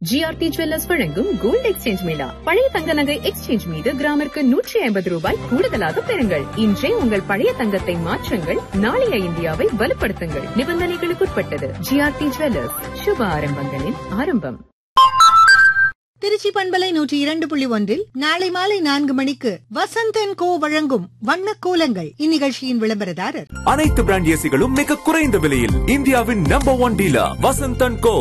GRT jewellers வழங்கும் gold exchange mela பழைய தங்க நகை எக்ஸ்சேஞ்ச் மீது கிராமிற்கு நூற்றி ஐம்பது ரூபாய் கூடுதலாக பெறுங்கள் இன்றே உங்கள் பழைய தங்கத்தை மாற்றுங்கள் நாளைய இந்தியாவை வலுப்படுத்துங்கள் நிபந்தனைகளுக்குட்பட்டது ஜிஆர்டி ஜுவல்லர்ஸ் சுப ஆரம்பங்களின் ஆரம்பம் திருச்சி பண்பலை நூற்றி இரண்டு புள்ளி ஒன்றில் நாளை மாலை நான்கு மணிக்கு வசந்தன் கோ வழங்கும் வண்ண கோலங்கள் இந்நிகழ்ச்சியின் விளம்பரதாரர் அனைத்து பிராண்ட் ஏசிகளும் மிக குறைந்த விலையில் இந்தியாவின் number one dealer Vasanthan co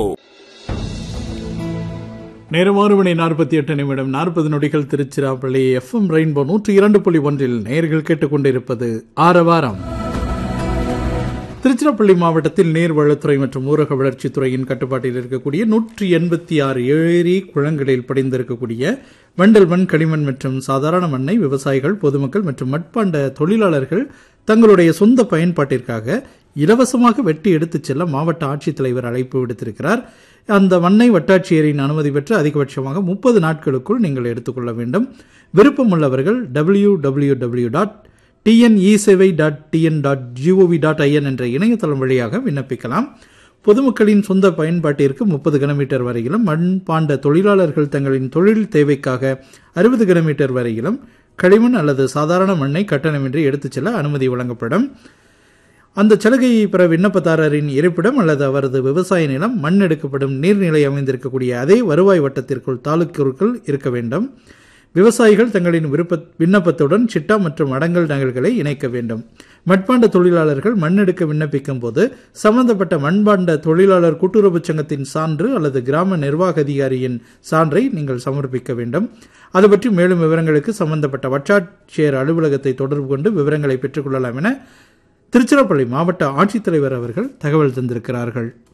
நேரம் ஆறு மணி நாற்பத்தி எட்டு நிமிடம் நாற்பது நொடிகள் திருச்சிராப்பள்ளி எஃப்எம் ரெயின்போ நூற்றி இரண்டு புள்ளி ஒன்றில் நேர்கள் கேட்டுக்கொண்டிருப்பது ஆரவாரம் திருச்சிராப்பள்ளி மாவட்டத்தில் நீர்வளத்துறை மற்றும் ஊரக வளர்ச்சித்துறையின் கட்டுப்பாட்டில் இருக்கக்கூடிய நூற்றி எண்பத்தி ஆறு ஏரி குளங்களில் படிந்திருக்கக்கூடிய வண்டல் மண் களிமண் மற்றும் சாதாரண மண்ணை விவசாயிகள் பொதுமக்கள் மற்றும் மட்பாண்ட தொழிலாளர்கள் தங்களுடைய சொந்த பயன்பாட்டிற்காக இலவசமாக வெட்டி எடுத்துச் செல்ல மாவட்ட ஆட்சித்தலைவர் அழைப்பு விடுத்திருக்கிறார் அந்த மண்ணை வட்டாட்சியரின் அனுமதி பெற்று அதிகபட்சமாக முப்பது நாட்களுக்குள் நீங்கள் எடுத்துக்கொள்ள வேண்டும் விருப்பமுள்ளவர்கள் டபிள்யூ டபிள்யூ டபிள்யூ டாட் டிஎன்இசேவை dot TN dot gov dot in என்ற இணையதளம் வழியாக விண்ணப்பிக்கலாம் பொதுமக்களின் சொந்த பயன்பாட்டிற்கு முப்பது கிலோமீட்டர் வரையிலும் மண்பாண்ட தொழிலாளர்கள் தங்களின் தொழில் தேவைக்காக அறுபது கிலோமீட்டர் வரையிலும் களிமண் அல்லது சாதாரண மண்ணை கட்டணமின்றி எடுத்துச் செல்ல அனுமதி வழங்கப்படும் அந்த சலுகையை பெற விண்ணப்பதாரரின் இருப்பிடம் அல்லது அவரது விவசாய நிலம் மண் எடுக்கப்படும் நீர்நிலை அமைந்திருக்கக்கூடிய அதே வருவாய் வட்டத்திற்குள் தாலுக்குகள் இருக்க வேண்டும் விவசாயிகள் தங்களின் விருப்ப விண்ணப்பத்துடன் சிட்டா மற்றும் அடங்கல் நகல்களை இணைக்க வேண்டும் மட்பாண்ட தொழிலாளர்கள் மண் எடுக்க விண்ணப்பிக்கும் போது சம்பந்தப்பட்ட மண்பாண்ட தொழிலாளர் கூட்டுறவு சங்கத்தின் சான்று அல்லது கிராம நிர்வாக அதிகாரியின் சான்றை நீங்கள் சமர்ப்பிக்க வேண்டும் அது பற்றி மேலும் விவரங்களுக்கு சம்பந்தப்பட்ட வட்டாட்சியர் அலுவலகத்தை தொடர்பு கொண்டு விவரங்களை பெற்றுக்கொள்ளலாம் என திருச்சிராப்பள்ளி மாவட்ட ஆட்சித்தலைவர் அவர்கள் தகவல் தந்திருக்கிறார்கள்